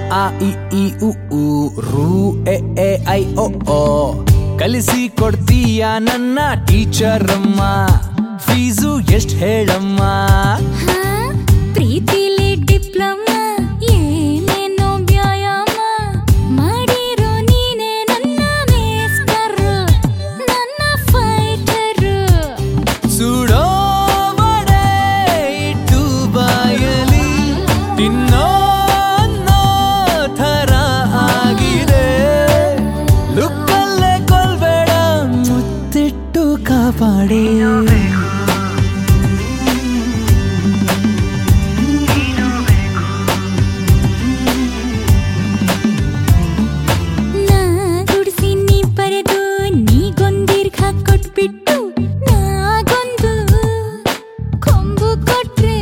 ಆ ಇ ಈ ಉ ಊ ರು ಎ ಎ ಐ ಒ ಓ ಕಲಿಸಿ ಕೊಡ್ತೀಯ ನನ್ನ ಟೀಚರ್ ಅಮ್ಮ ಫೀಸು ಎಷ್ಟ್ ಹೇಳಮ್ಮ ಹಾ, ಪ್ರೀತಿಲಿ ಡಿಪ್ಲೊಮಾ ಏನೇನೋ ವ್ಯಾಯಾಮ ಮಾಡಿರೋ ನೀನೆ ನನ್ನ ಮೇಸ್ಟರ್ ನನ್ನ ಫೈಟರ್ ಸುಡೋ ವಡೆ ಇಟ್ಟು ಬಾಯಲಿ ತಿನ್ನೋ ಅನ್ನೋ ಥರ ಆಗಿದೆ ಲುಕ್ಕಲ್ಲೇ ಕೊಲ್ಬೇಡ ಮುತ್ತಿಟ್ಟು ಕಾಪಾಡಿ ನಾ ಗುಡಿಸಿ ನೀ ಬರೆದು ನೀಗೊಂದೀರ್ಘ ಕೊಟ್ಬಿಟ್ಟು ನಾಗೊಂದು ಕೊಂಬು ಕೊಟ್ರೆ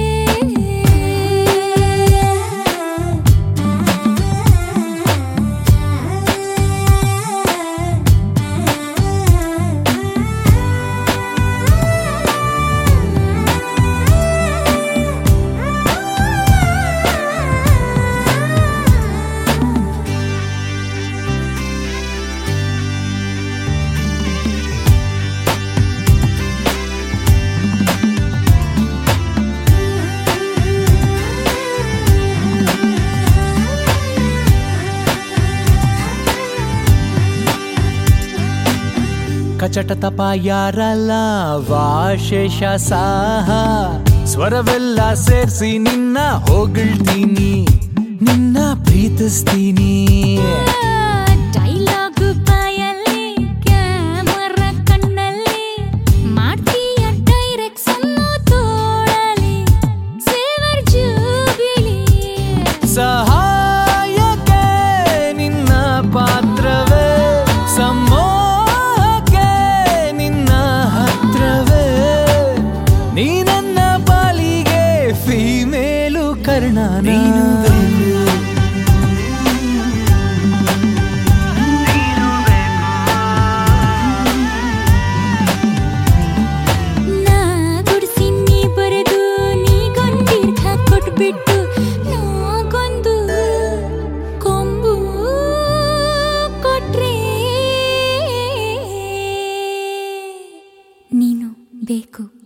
ಕಚಟ ತಪ ಯಾರಲ್ಲ ವಾಶೇಷ ಸಾಹ ಸ್ವರವೆಲ್ಲ ಸೇರ್ಸಿ ನಿನ್ನ ಹೊಗಳ್ತೀನಿ ನಿನ್ನ ಪ್ರೀತಿಸ್ತೀನಿ ಡೈಲಾಗು ಬಾಯಲ್ಲಿ ಕ್ಯಾಮರಾ ಕಣ್ಣಲ್ಲಿ ಮಾಡ್ತೀಯ ಡೈರೆಕ್ಷನ್ ತೋಳಲಿ ಸೇವರ್ ಜೂಬಿಲಿ ಸಹಾಯಕ್ಕೆ ನಿನ್ನ ಪಾತ್ರವೇ ಸಮೋಹಕ್ಕೆ ನಿನ್ನ ಹತ್ರವೇ ನೀ ನನ್ನ ಪಾಲಿಗೆ ಫೀಮೇಲು ಕರ್ಣ ನೀನು ನಾ ಗುಡಿಸಿ ನೀ ಬರೆದು ನೀಗೊಂದೀರ್ಘ ಕೊಟ್ಬಿಟ್ಟು ನಾಗೊಂದು ಕೊಂಬು ಕೊಟ್ರೆ ನೀನು ಬೇಕು